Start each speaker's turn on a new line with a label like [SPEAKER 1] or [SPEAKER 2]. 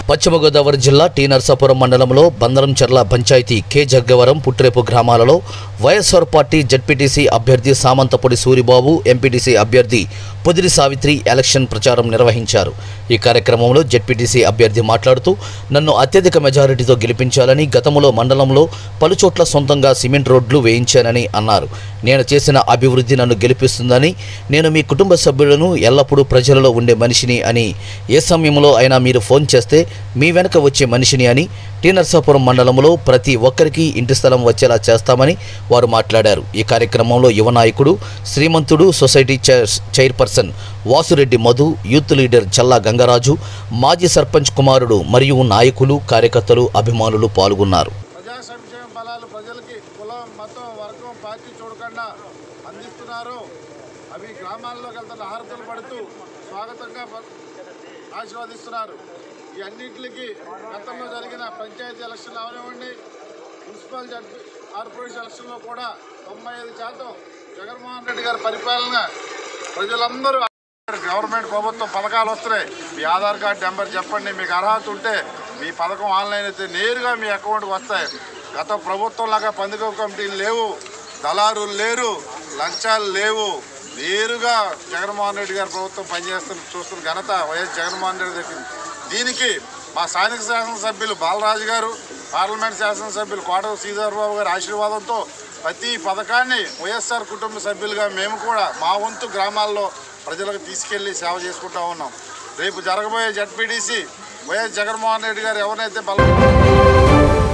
[SPEAKER 1] పశ్చిమ గోదావరి జిల్లా టీ నరసాపురం మండలంలో బందరంచెర్ల పంచాయతీ కె జగ్గవరం పుట్టిరేపు గ్రామాలలో వైఎస్ఆర్ పార్టీ జడ్పీటీసీ అభ్యర్థి సామంతపొడి సూరిబాబు ఎంపీటీసీ అభ్యర్థి పొదిరి సావిత్రి ఎలక్షన్ ప్రచారం నిర్వహించారు ఈ కార్యక్రమంలో జడ్పీటీసీ అభ్యర్థి మాట్లాడుతూ నన్ను అత్యధిక మెజారిటీతో గెలిపించాలని గతంలో మండలంలో పలుచోట్ల సొంతంగా సిమెంట్ రోడ్లు వేయించానని అన్నారు నేను చేసిన అభివృద్ధి నన్ను గెలిపిస్తుందని నేను మీ కుటుంబ సభ్యులను ఎల్లప్పుడూ ప్రజలలో ఉండే మనిషిని అని ఏ సమయంలో అయినా మీరు ఫోన్ చేస్తే మీ వెనక వచ్చే మనిషిని అని టీ నరసాపురం మండలంలో ప్రతి ఒక్కరికి ఇంటి స్థలం వచ్చేలా చేస్తామని వారు మాట్లాడారు ఈ కార్యక్రమంలో యువ నాయకుడు Srimanthudu society chair chairperson Vasureddy Madhu youth leader Challa Gangaraju మాజీ సర్పంచ్ కుమారుడు మరియు నాయకులు కార్యకర్తలు అభిమానులు పాల్గొన్నారు
[SPEAKER 2] ప్రజా సంక్షేమ ఫలాలు ప్రజలకి కులం మతం వర్గం పార్టీ చూడకుండా అందిస్తున్నారు అవి గ్రామాల్లోకి వెళ్తున్న హారతలు పడుతూ స్వాగతంగా ప- ఆశీర్వదిస్తున్నారు ఈ అన్నింటికి గతంలో జరిగిన పంచాయతీ ఎలక్షన్లు అవనివ్వండి మున్సిపల్ జడ్పీ కార్పొరేషన్ ఎలక్షన్లో కూడా తొంభై ఐదు శాతం జగన్మోహన్ రెడ్డి గారి పరిపాలన ప్రజలందరూ గవర్నమెంట్ ప్రభుత్వం పథకాలు వస్తున్నాయి మీ ఆధార్ కార్డు నెంబర్ చెప్పండి మీకు అర్హత ఉంటే మీ పథకం ఆన్లైన్ అయితే నేరుగా మీ అకౌంట్కి వస్తాయి గత ప్రభుత్వం లాగా పండుగ కమిటీలు లేవు దళారులు లేరు లంచాలు లేవు నేరుగా జగన్మోహన్ రెడ్డి గారి ప్రభుత్వం పనిచేస్తున్న చూస్తున్న ఘనత వైఎస్ జగన్మోహన్ రెడ్డి దగ్గర దీనికి మా స్థానిక శాసనసభ్యులు బాలరాజు గారు పార్లమెంట్ శాసనసభ్యులు కోట శ్రీధర్ బాబు గారి ఆశీర్వాదంతో ప్రతి పథకాన్ని వైఎస్ఆర్ కుటుంబ సభ్యులుగా మేము కూడా మా వంతు గ్రామాల్లో ప్రజలకు తీసుకెళ్లి సేవ చేసుకుంటా ఉన్నాం రేపు జరగబోయే జడ్పీటీసీ వైఎస్ జగన్మోహన్ రెడ్డి గారు ఎవరినైతే బల